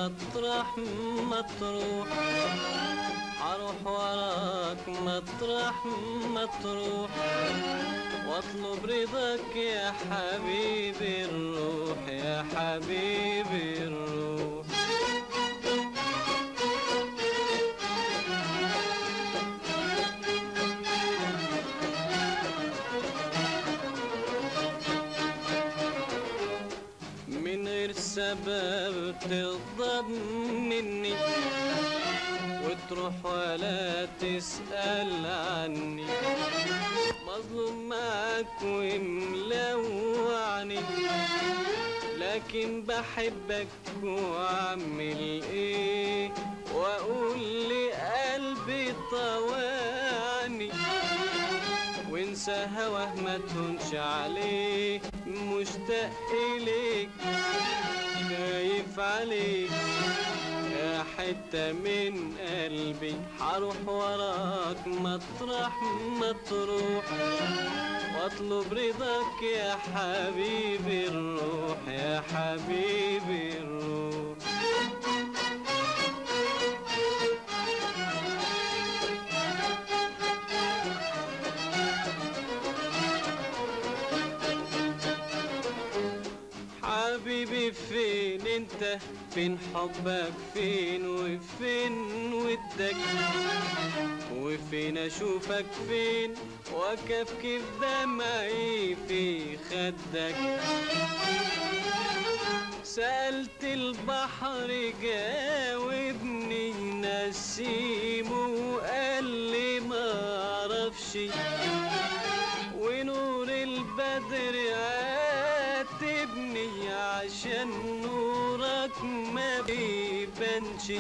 مطرح ما تروح هروح وراك مطرح ما تروح واطلب رضاك يا حبيبي الروح يا حبيبي الروح من غير سبب تغضب مني وتروح ولا تسأل عني مظلوم معاك وملوعني لكن بحبك واعمل ايه واقول لقلبي طواني وانسى هواه ما تهونش عليه مشتاق اليك خايف عليك يا حتة من قلبي هروح وراك مطرح ما تروح واطلب رضاك يا حبيبي الروح يا حبيبي الروح حبيبي فين انت فين حبك فين وفين ودك وفين اشوفك فين وكفكف دمعي في خدك سألت البحر جاوبني نسيمه وقال لي ما اعرفش ونور البدر عاتبني عشان نورك ما بيبانش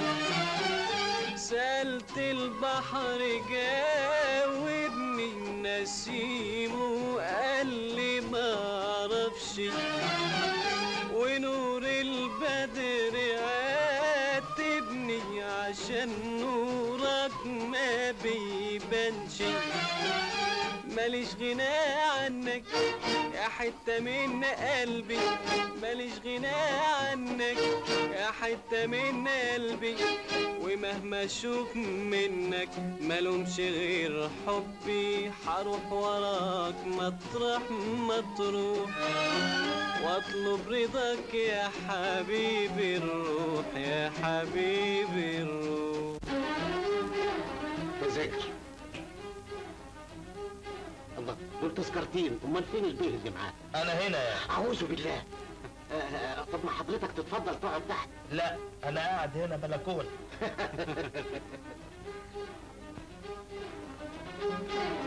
سألت البحر جاوبني نسيمه وقال لي ما اعرفش ونور البدر عاتبني عشان نورك ما بيبانش ماليش غنى عنك يا حتة من قلبي ماليش غنى عنك يا حتة من قلبي ومهما اشوف منك ملومش غير حبي هروح وراك مطرح ما تروح واطلب رضاك يا حبيبي الروح يا حبيبي الروح تذاكر الله دول تذكرتين امال فين البيه اللي معاه انا هنا يا اعوذ بالله آه، آه، طب ما حضرتك تتفضل تقعد تحت لا انا قاعد هنا بلكونه